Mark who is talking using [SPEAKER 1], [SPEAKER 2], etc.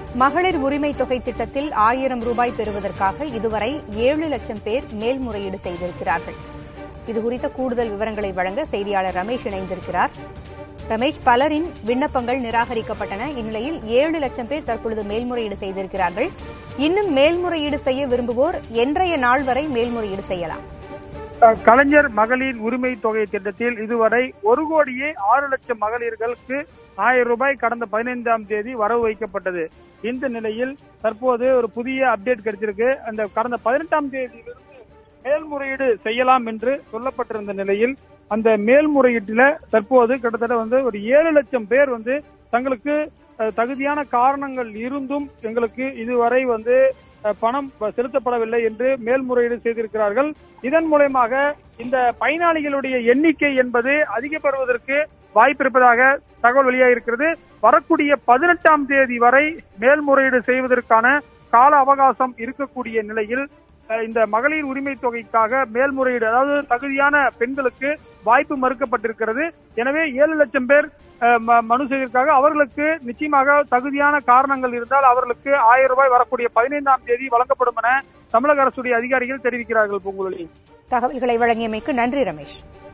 [SPEAKER 1] மகளிர் உரிமை தொகை திட்டத்தில் ஆயிரம் ரூபாய் பெறுவதற்காக இதுவரை ஏழு லட்சம் பேர் மேல்முறையீடு செய்திருக்கிறார்கள் இதுகுறித்த கூடுதல் விவரங்களை வழங்க செய்தியாளர் ரமேஷ் இணைந்திருக்கிறார் ரமேஷ் பலரின் விண்ணப்பங்கள் நிராகரிக்கப்பட்டன இந்நிலையில் ஏழு லட்சம் பேர் தற்பொழுது மேல்முறையீடு செய்திருக்கிறார்கள் இன்னும் மேல்முறையீடு செய்ய விரும்புவோர் என்றைய நாள் வரை மேல்முறையீடு செய்யலாம்
[SPEAKER 2] கலைஞர் மகளிர் உரிமை தொகை திட்டத்தில் இதுவரை ஒரு கோடியே ஆறு லட்சம் மகளிர்களுக்கு ஆயிரம் ரூபாய் கடந்த பதினைந்தாம் தேதி வரவு வைக்கப்பட்டது இந்த நிலையில் தற்போது ஒரு புதிய அப்டேட் கிடைச்சிருக்கு அந்த கடந்த பதினெட்டாம் தேதியிலிருந்து மேல்முறையீடு செய்யலாம் என்று சொல்லப்பட்டிருந்த நிலையில் அந்த மேல்முறையீட்டில தற்போது கிட்டத்தட்ட வந்து ஒரு ஏழு லட்சம் பேர் வந்து தங்களுக்கு அஹ், தகுதியான காரணங்கள் இருந்தும் எங்களுக்கு இதுவரை வந்து அஹ், பணம் செலுத்தப்படவில்லை என்று மேல்முறையீடு செய்திருக்கிறார்கள் இதன் மூலயமாக இந்த பயனாளிகளுடைய எண்ணிக்கை என்பது அதிகப்படுவதற்கு வாய்ப்பு இருப்பதாக தகவல் வெளியாகிருக்கிறது வரக்கூடிய பதினெட்டாம் தேதி வரை மேல்முறையீடு செய்வதற்கான கால அவகாசம் இருக்கக்கூடிய நிலையில் அஹ், இந்த மகளிர் உரிமை தொகைக்காக மேல்முறையீடு அதாவது தகுதியான பெண்களுக்கு வாய்ப்பு மறுக்கப்பட்டிருக்கிறது எனவே ஏழு லட்சம் பேர் அஹ், ம- மனு செய்திருக்காங்க அவர்களுக்கு நிச்சயமாக தகுதியான காரணங்கள் இருந்தால் அவர்களுக்கு ஆயிரம் ரூபாய் வரக்கூடிய பதினைந்தாம் தேதி வழங்கப்படும் என தமிழக அரசுடைய அதிகாரிகள் தெரிவிக்கிறார்கள் பூங்குழலி
[SPEAKER 1] தகவல்களை வழங்கியமைக்கு நன்றி ரமேஷ்